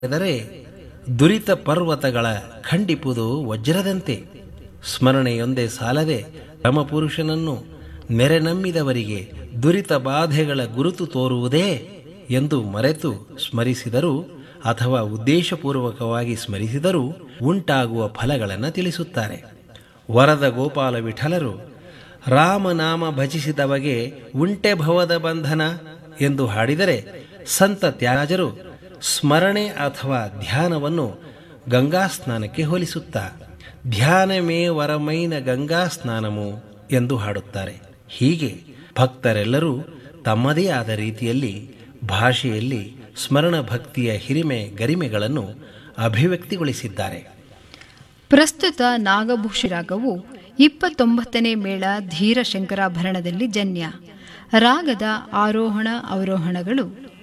ಆದರೆ ದುರಿತ ಪರ್ವತಗಳ ಖಂಡಿಪುದು ವಜ್ರದಂತೆ ಸ್ಮರಣೆಯೊಂದೇ ಸಾಲದೆ ಪರಮಪುರುಷನನ್ನು ನೆರೆ ನಂಬಿದವರಿಗೆ ದುರಿತ ಬಾಧೆಗಳ ಗುರುತು ತೋರುವುದೇ ಎಂದು ಮರೆತು ಸ್ಮರಿಸಿದರೂ ಅಥವಾ ಉದ್ದೇಶಪೂರ್ವಕವಾಗಿ ಸ್ಮರಿಸಿದರೂ ಉಂಟಾಗುವ ಫಲಗಳನ್ನು ತಿಳಿಸುತ್ತಾರೆ ವರದ ಗೋಪಾಲ ವಿಠಲರು ರಾಮನಾಮ ಭಜಿಸಿದವಗೆ ಉಂಟೆ ಭವದ ಬಂಧನ ಎಂದು ಹಾಡಿದರೆ ಸಂತ ತ್ಯಾಗರಾಜರು ಸ್ಮರಣೆ ಅಥವಾ ಧ್ಯಾನವನ್ನು ಗಂಗಾ ಸ್ನಾನಕ್ಕೆ ಹೋಲಿಸುತ್ತಾ ಧ್ಯಾನಮೇ ವರಮೈನ ಗಂಗಾ ಸ್ನಾನಮು ಎಂದು ಹಾಡುತ್ತಾರೆ ಹೀಗೆ ಭಕ್ತರೆಲ್ಲರೂ ತಮ್ಮದೇ ಆದ ರೀತಿಯಲ್ಲಿ ಭಾಷೆಯಲ್ಲಿ ಸ್ಮರಣ ಭಕ್ತಿಯ ಹಿರಿಮೆ ಗರಿಮೆಗಳನ್ನು ಅಭಿವ್ಯಕ್ತಿಗೊಳಿಸಿದ್ದಾರೆ ಪ್ರಸ್ತುತ ನಾಗಭೂಷಿ ರಾಗವು ಇಪ್ಪತ್ತೊಂಬತ್ತನೇ ಮೇಳ ಧೀರ ಶಂಕರಾಭರಣದಲ್ಲಿ ಜನ್ಯ ರಾಗದ ಆರೋಹಣ ಅವರೋಹಣಗಳು